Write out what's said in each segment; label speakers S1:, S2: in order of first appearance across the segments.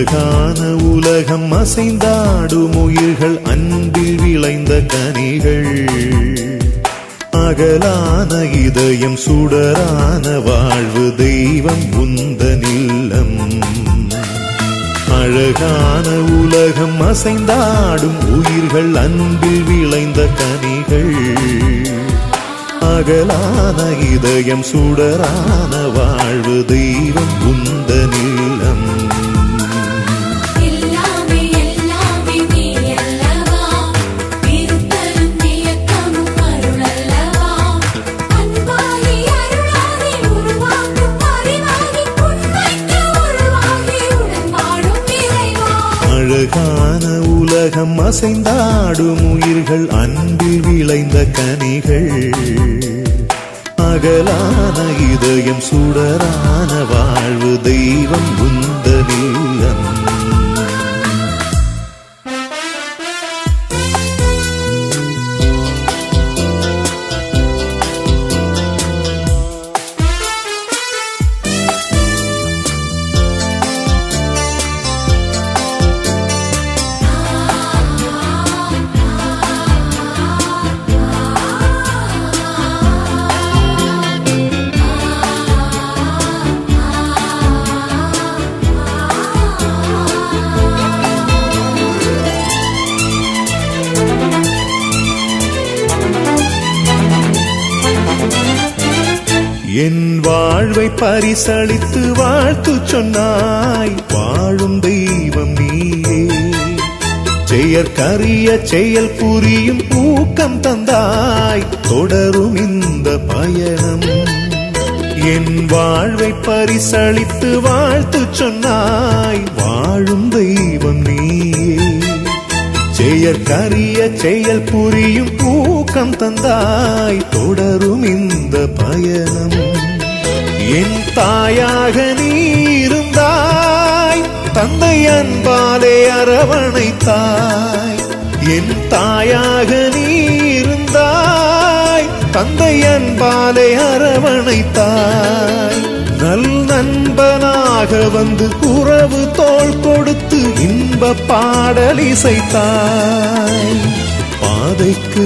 S1: அழகான உலகம் அசைந்தாடும் உயிர்கள் அன்பில் விளைந்த கனிகள் அகலான இதயம் சுடரான வாழ்வு தெய்வம் உந்த நில்லம் அழகான உலகம் அசைந்தாடும் உயிர்கள் அன்பில் விளைந்த கனிகள் அகலான இதயம் சுடரான வாழ்வு தெய்வம் உந்த நில்லம்
S2: எல்லாமே எல்லாமே நீ அல்லவா இருத்தலும் இயக்கமும் அருளல்லவா அன்பாகி அருளாகி உருவாக்கும் அறிவாகி உண்மைக்கு உருவாகி உடன் வாழும் இறைவா
S1: அழகான உலகம் அசைந்தாடும் உயிர்கள் அன்பில் விளைந்த கனிகள் அகலான இதயம் சுடரான வாழ்வு தெய்வம் உந்த நீளம் என் வாழ்வை பரிசளித்து வாழ்த்து சொன்னாய் வாழும் தெய்வம் நீயே செயற்கரிய செயல் புரியும் ஊக்கம் தந்தாய் தொடரும் இந்த பயணம் என் வாழ்வை பரிசளித்து வாழ்த்து சொன்னாய் வாழும் தெய்வம் நீயே செயற்கரிய செயல் புரியும் ஊக்கம் தந்தாய் தொடரும் இந்த பயணம் என் தாயாக நீ இருந்தாய் தந்தை அன்பாலே அரவணைத்தாய் என் தாயாக நீ இருந்தாய் தந்தை அன்பாலே அரவணைத்தாய் நல் நண்பனாக வந்து உறவு தோள் கொடுத்து இன்ப பாடல் இசைத்தாய் பாதைக்கு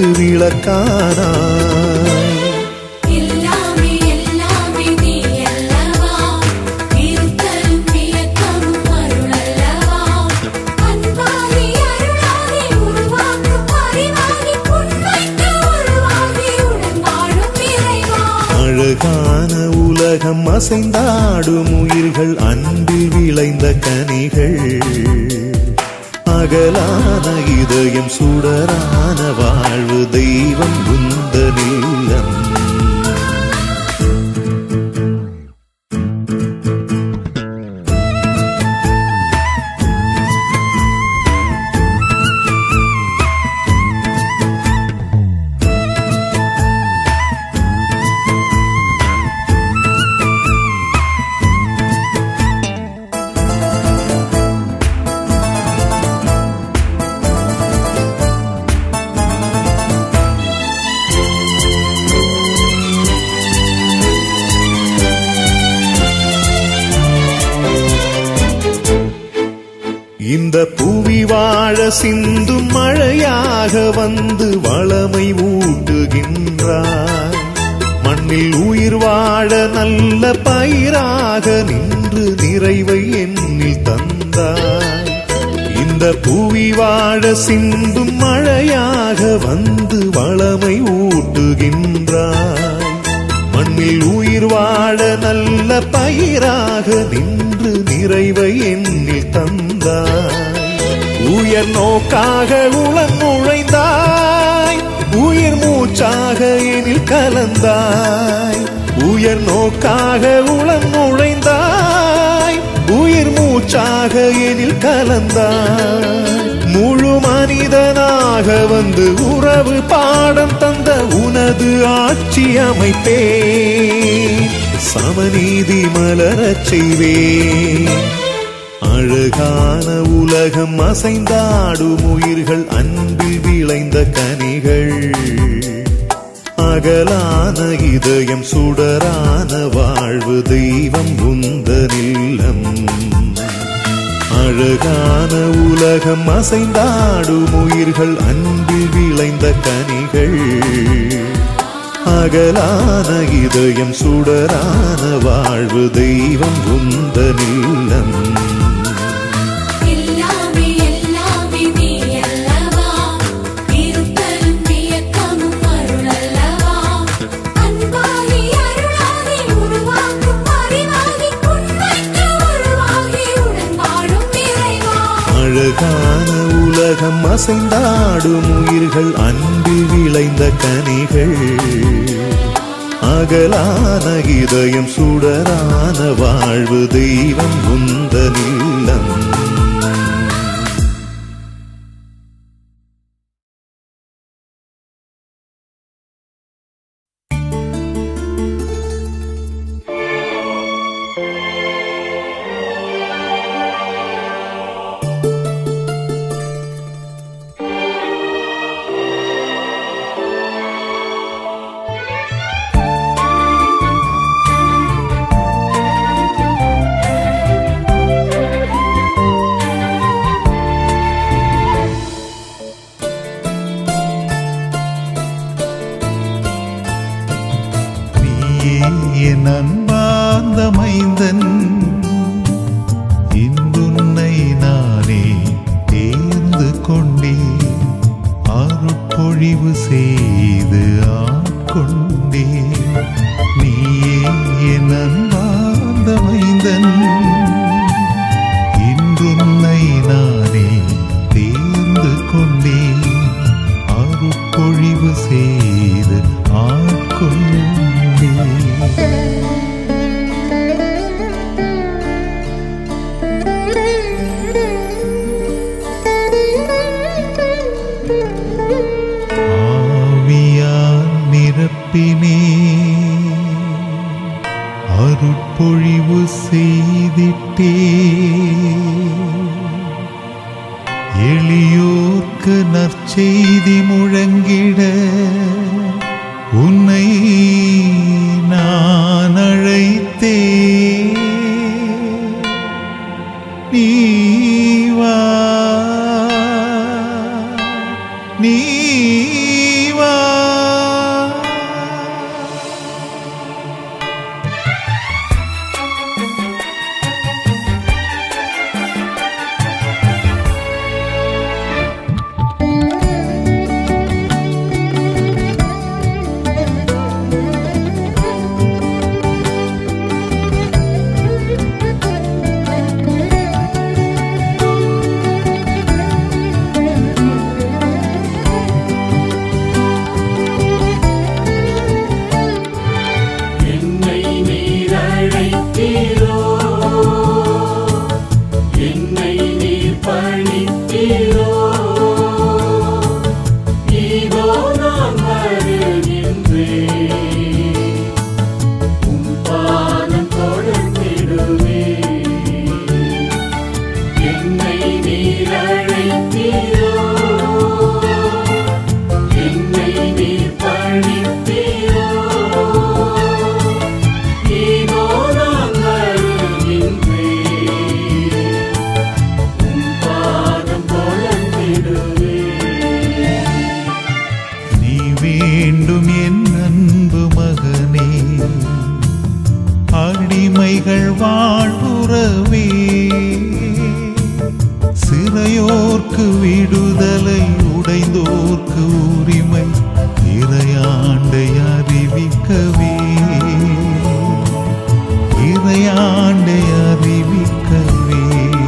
S1: விளக்கானாய்
S2: எல்லாமே எல்லாமே நீ அல்லவா இருத்தலும் இயக்கமும் அருளல்லவா அன்பாகி அருளாகி உருவாக்கும் அறிவாகி உண்மைக்கு உருவாகி உடன் வாழும் இறைவா
S1: அழகான உலகம் அசைந்தாடும் உயிர்கள் அன்பில் விளைந்த கனிகள் அகலான இதயம் சுடரான வாழ்வு தெய்வம் உந்த நீளம் இந்த புவி வாழ சிந்தும் மழையாக வந்து வளமை ஊட்டுகின்றாய் மண்ணில் உயிர் வாழ நல்ல பயிராக நின்று நிறைவை எண்ணில் தந்தாய் இந்த புவி வாழ சிந்தும் மழையாக வந்து வளமை ஊட்டுகின்றாய் மண்ணில் உயிர் வாழ நல்ல பயிராக நின்று நிறைவை எண்ணில் தந்தாய் உயர் நோக்காக உளம் நுழைந்தாய் உயிர் மூச்சாக எனில் கலந்தாய் உயர் நோக்காக உளம் நுழைந்தாய் உயிர் மூச்சாக எனில் கலந்தாய் முழு மனிதனாக வந்து உறவு பாடம் தந்த உனது ஆட்சி அமைப்பே சமநீதி மலரச் செய்வேன் அழகான உலகம் அசைந்தாடும் உயிர்கள் அன்பில் விளைந்த கனிகள் அகலான இதயம் சுடரான வாழ்வு தெய்வம் உந்த நில்லம் அழ அழகான உலகம் அசைந்தாடும் உயிர்கள் அன்பில் விளைந்த கனிகள் அகலான இதயம் சுடரான வாழ்வு தெய்வம் உந்த நில்லம்
S2: எல்லாமே எல்லாமே நீ அல்லவா இருத்தலும் இயக்கமும் அருளல்லவா அன்பாகி அருளாகி உருவாக்கும் அறிவாகி உண்மைக்கு உருவாகி உடன் வாழும் இறைவா
S1: அழகான உலகம் அசைந்தாடும் உயிர்கள் அன்பில் விளைந்த கனிகள் அகலான இதயம் சுடரான வாழ்வு தெய்வம் உந்த நில்லம்
S3: நீயே என் அன்பார்ந்த மைந்தன் இன்றுன்னை நானே தேர்ந்து கொண்டேன் அருட்பொழிவு செய்து ஆட்கொண்டேன் நீயே என் அன்பார்ந்த மைந்தன் இன்றுன்னை நானே தேர்ந்து கொண்டேன் அருட்பொழிவு செய்து ஆட்கொண்டேன் ஆவியால் நிரப்பினே அருட்பொழிவு செய்திட்டே எளியோர்க்கு நற்செய்தி முழங்கிட உன்னை நான் அழைத்தே நீ வா நீ வா
S4: என்னை நீர் அழைத்தீரோ என்னை நீர் பணித்தீரோ இதோ நான் வருகின்றேன் உம் பாதம் தொடர்ந்திடுவே என்னை நீர் அழைத்தீரோ என்னை நீர் பணித்தீரோ இதோ நான் வருகின்றேன் உம் பாதம் தொடர்ந்திடுவேன்
S3: நீ வேண்டும் என் அன்பு மகனே அடிமைகள் வாழ்வுறவே சிறையோர்க்கு விடுதலை உடைந்தோர்க்கு உரிமை இறையாண்டை அறிவிக்கவே இறையாண்டை அறிவிக்கவே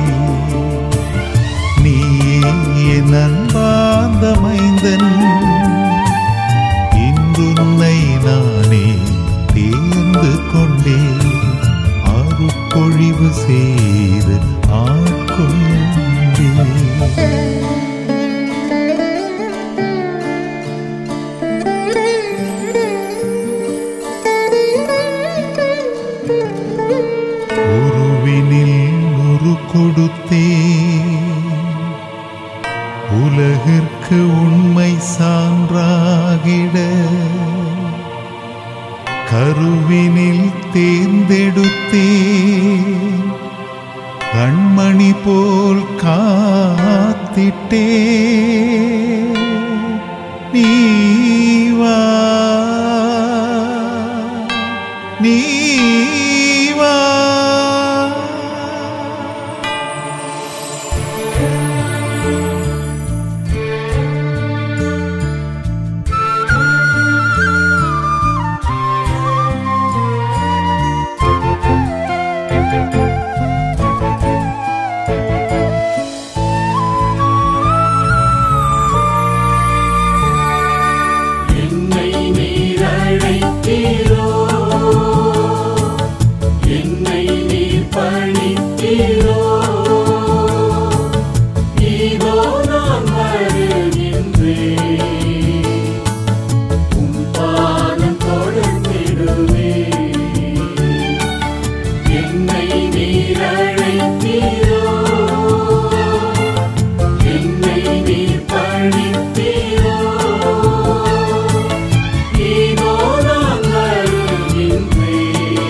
S3: நீயே என் அன்பார்ந்த மைந்தன் இன்றுன்னை நானே தேர்ந்து கொண்டேன் அருட்பொழிவு செய்து ஆட்கொண்டேன் உருவினில் உரு கொடுத்தேன் உலகிற்கு உண்மை சான்றாகிட கருவினில் தேர்ந்தெடுத்தேன் கண்மணி போல் காத்திட்டே நீவா நீவா
S4: என்னை நீர் அழைத்தீரோ என்னை நீர் பணித்தீரோ இதோ நான் வருகின்றேன் உம் பாதம் தொடர்ந்திடுவே என்னை நீர் அழைத்தீரோ என்னை நீர் பணித்தீரோ இதோ நான் வருகின்றேன்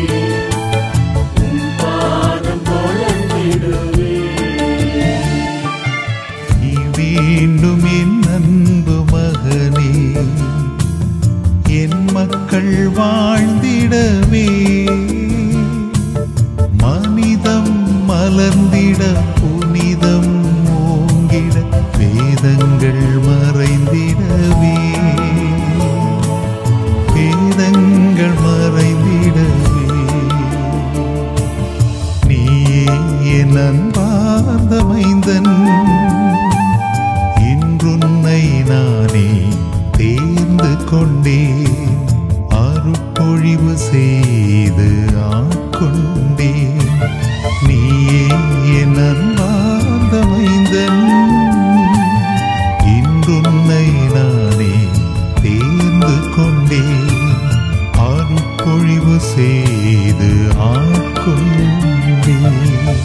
S4: உம் பாதம் தொடர்ந்திடுவேன்
S3: நீ வேண்டும் என் அன்பு மகனே என் மக்கள் வாழ்ந்திடவே மனிதம் மலர்ந்திட புனிதம் ஓங்கிட வேதங்கள் மறைந்திடவே வேதங்கள் மறைந்திடவே நீயே என் அன்பார்ந்த மைந்தன் இன்றுன்னை நானே தேர்ந்து கொண்டேன் அருட்பொழிவு செய்து ஆட்கொண்டேன் நீயே என் அன்பார்ந்த மைந்தன் இன்றுன்னை நானே தேர்ந்து கொண்டேன் அருட்பொழிவு செய்து ஆட்கொண்டேன்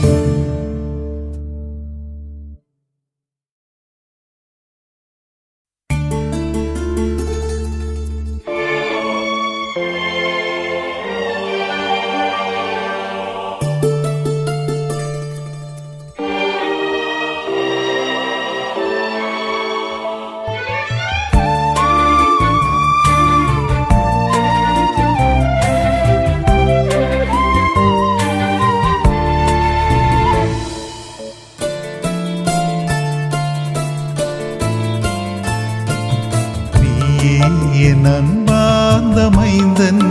S3: நீயே என் அன்பார்ந்த மைந்தன்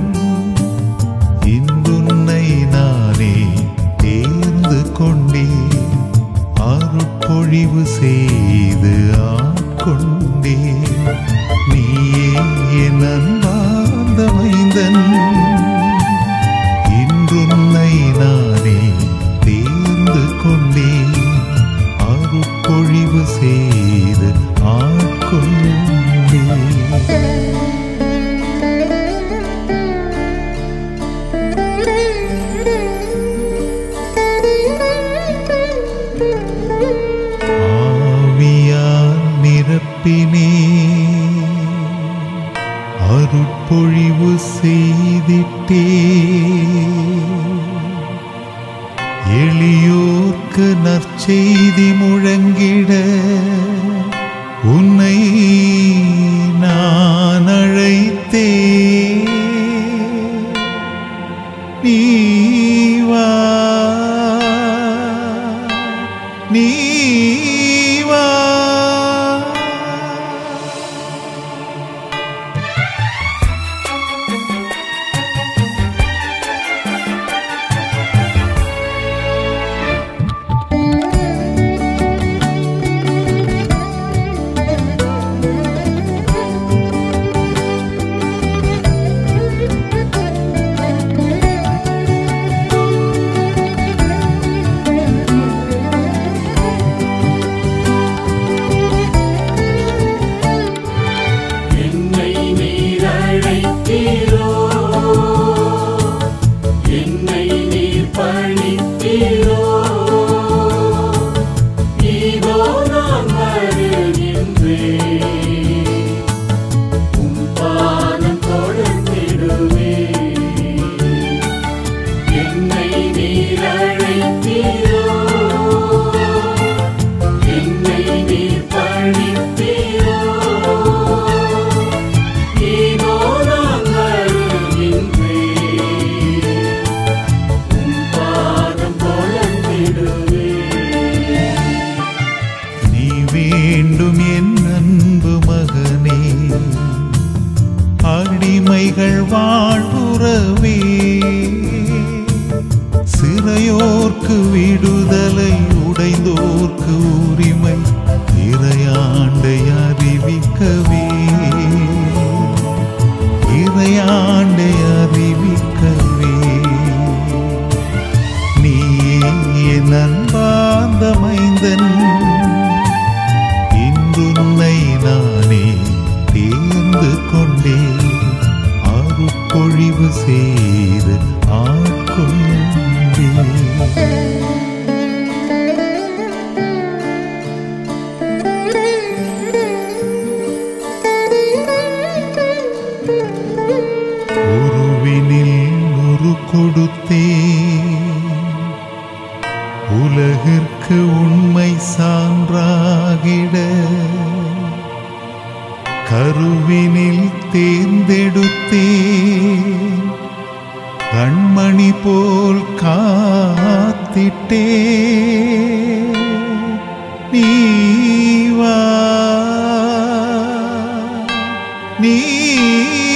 S3: இன்றுன்னை நானே தேர்ந்து கொண்டேன் அருட்பொழிவு செய்து ஆட்கொண்டேன் நீயே என் அன்பார்ந்த மைந்தன் இன்றுன்னை நானே தேர்ந்து கொண்டேன் அருட்பொழிவு செய்து ஆட்கொண்டேன் ஆவியால் நிரப்பினே அருட்பொழிவு செய்திட்டே எளியோர்க்கு நற்செய்தி முழங்கிட உன்னை நான் அழைத்தே நீ வா நீ வா
S2: Thank you.
S3: சிறையோர்க்கு விடுதலை உடைந்தோர்க்கு உரிமை இறையாண்டை அறிவிக்கவே இறையாண்டை அறிவிக்கவே நீயே நண்பார்ந்த மைந்தன் இன்றுன்னை நானே தேர்ந்து கொண்டே அருப்பொழிவு செய்து ஆட்கொண்டே உருவினில் உரு கொடுத்தே உலகிற்கு உண்மை சான்றாகிட கருவினில் தேர்ந்தெடுத்தே கண்மணி போல் காத்திட்டே நீவா நீவா